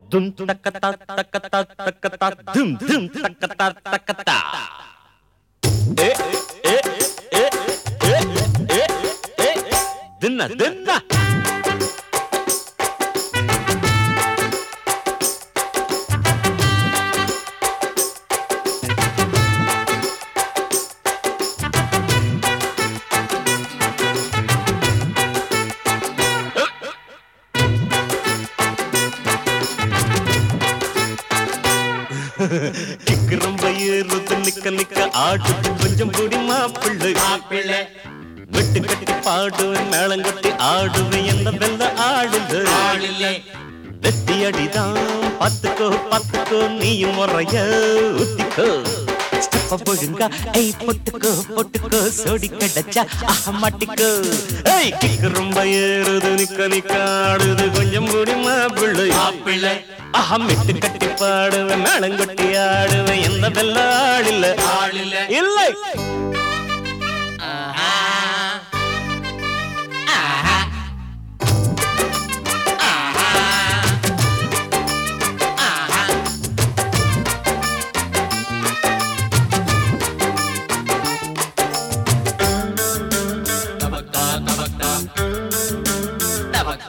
தும் தக்கத்தா தக்கத்தா தக்கத்தா தும் தும் தக்கத்தா தக்கத்தா ஏ ஏ ஏ ஏ ஏ ஏ தின்ன தின்ன கிக்கிறம்ப ஏறுது நிக்க நிக்க ஆடுது கொஞ்சம் கூடி மாப்பிள்ளை மாப்பிள்ளை வெட்டு கட்டி பாடுவேன் மேளங்கட்டி ஆடுவேன் என்ன வெல்ல ஆடுது ஆளில்லை வெட்டி அடிதான் பத்துக்கோ பத்துக்கோ நீயும் முறைய ஊத்திக்கோ ஸ்டெப்ப ஒழுங்கா ஐ பொட்டுக்கோ பொட்டுக்கோ சோடி கிடைச்சா ஆஹா மாட்டிக்கோ ஐய் கிக்கு ரொம்ப ஏறுது நிக்க நிக்க ஆடுது கொஞ்சம் கூடி மாப்பிள்ளை மாப்பிள்ளை ஆஹா மெட்டு கட்டி பாடுவேன் மேளங்கட்டி ஆடுவேன் எந்த வெல்ல ஆடில்ல ஆளில்லை இல்லை ஆஹா. ஆஹா. ஆஹா. ஆஹா. தபக்தா, தபக்தா. தபக்.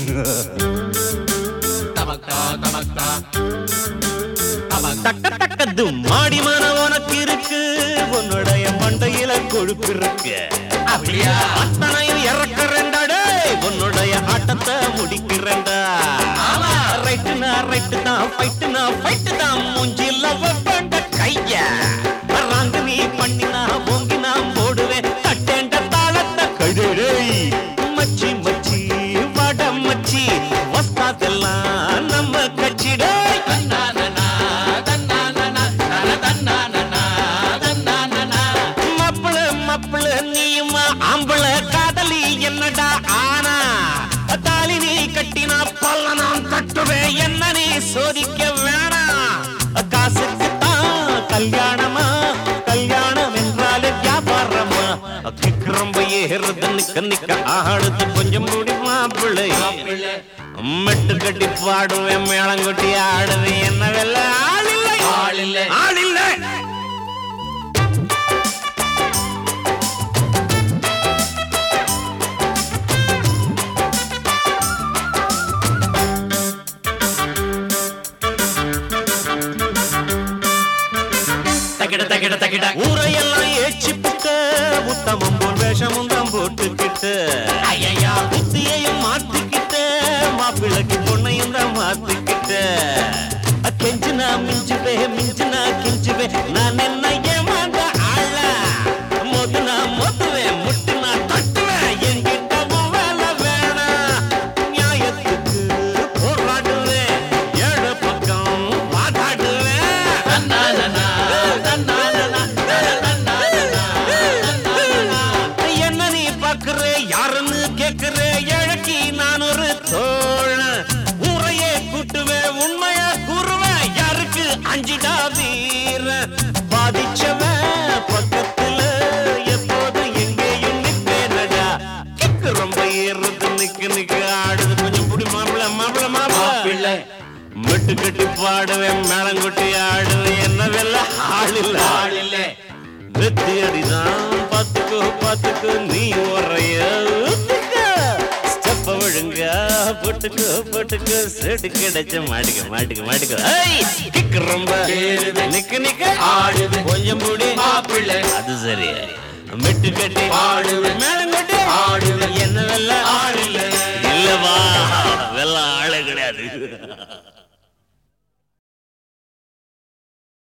தபக்தா, தபக்தா. தபக். தக்க தக்கது மாடி மன உனக்கு இருக்கு உன்னுடைய மண்டையில கொழுப்பு இருக்கு அப்படியா அத்தனையும் இறக்குறேன்டாடே உன்னுடைய ஆட்டத்தை முடிக்கிறேன்டா ஆமா. ரைட்டுனா ரைட்டு தான் ஃபைட்டுனா ஃபைட்டு தான் மூஞ்சில வைப்பேன்ட கைய ராங்கு நீ பண்ணினா ஓங்கினா போடுவேன் தட்டேண்ட தாளத்தை கழுடே மச்சி மச்சி வட மச்சி வஸ்தாதெல்லாம் நம்ம கட்சிடே தன்னானனா, தன்னானனா, தன தன்னானனா, தன்னானனா. மப்பிள மப்பிள நீயுமா ஆம்பள காதலி என்னடா ஆனா தாலி நீ கட்டினா பல்ல நான் தட்டுவேன் என்ன நீ சோதிக்க வேணாம் காசுக்கு தான் கல்யாணமா கல்யாணம் என்றாலே வியாபாரமா கிக்கு ரொம்ப ஏறுது நிக்க நிக்க ஆடுது கொஞ்சம் கூடி மாப்பிள்ளை மாப்பிள்ளை, மெட்டு கட்டி பாடுவேன் மேளங்கொட்டி ஆடுவேன் என்ன வெல்ல ஆளில்லை ஆளில்லை. ஆளில்லை தகிட, தகிட, தகிட. ஊரையெல்லாம் ஏச்சி புட்ட உத்தமம் போல் வேஷமும் தான் போட்டுக்கிட்டு ஐயையோ, புத்தியையும் மாத்திக்கிட்டு மாப்பிள்ளைக்கு பொண்ணையும் தான் மாத்திக்கிட்டு கெஞ்சினா மிஞ்சுவே மிஞ்சினா கிஞ்சுவே நான் என்ன ஏமாந்த ஆள மோதுனா மோதுவேன் முட்டுனா தட்டுவேன் என்கிட்ட உன் வேலை வேணாம் நியாயத்துக்கு போராடுவேன் ஏழு பக்கம் வாதாடுவேன் தன்னானனா, தன்னானனா, தன தன்னானனா, தன்னானனா. என்ன நீ பாக்குற யாருன்னு கேக்குற இழக்கி நான் ஒரு தோழ ஊரையே கூட்டுவேன் உண்மையா கூறுவேன் யாருக்கு அஞ்சிடா வீர பாதிச்சவன் பக்கத்துல எப்போது எங்கேயும் நிப்பேனடா கிக்கு ரொம்ப ஏறுது நிக்கு நிக்கு ஆடுது கொஞ்சம் புடி மாப்பிள மாப்பிள மாப்பிள மாப்பிள்ளை, மெட்டு கட்டி பாடுவேன் மேளங்குட்டி ஆடுவேன் என்ன வெல்ல ஆளில்ல ஆளில்லை. வெத்தி அடிதான் பாத்துக்கோ பாத்துக்கோ நீ உரைய ஸ்டெப்ப ஒழுங்க போட்டுக்கோ போட்டுக்கோ செட்டு கிடைச்ச மாட்டுக்க மாட்டுக்க மாட்டுக்க ஐய் கிக்கு ரொம்ப ஏறுது. நிக்க நிக்க ஆடுது. கொஞ்சம் மூடி மாப்பிள்ளை, அது சரி மெட்டு கட்டி பாடுவேன். மேளம் கட்டி ஆடுவேன். என்ன வெல்ல ஆளில்லை. இல்லவா வெல்ல ஆளே கிடையாது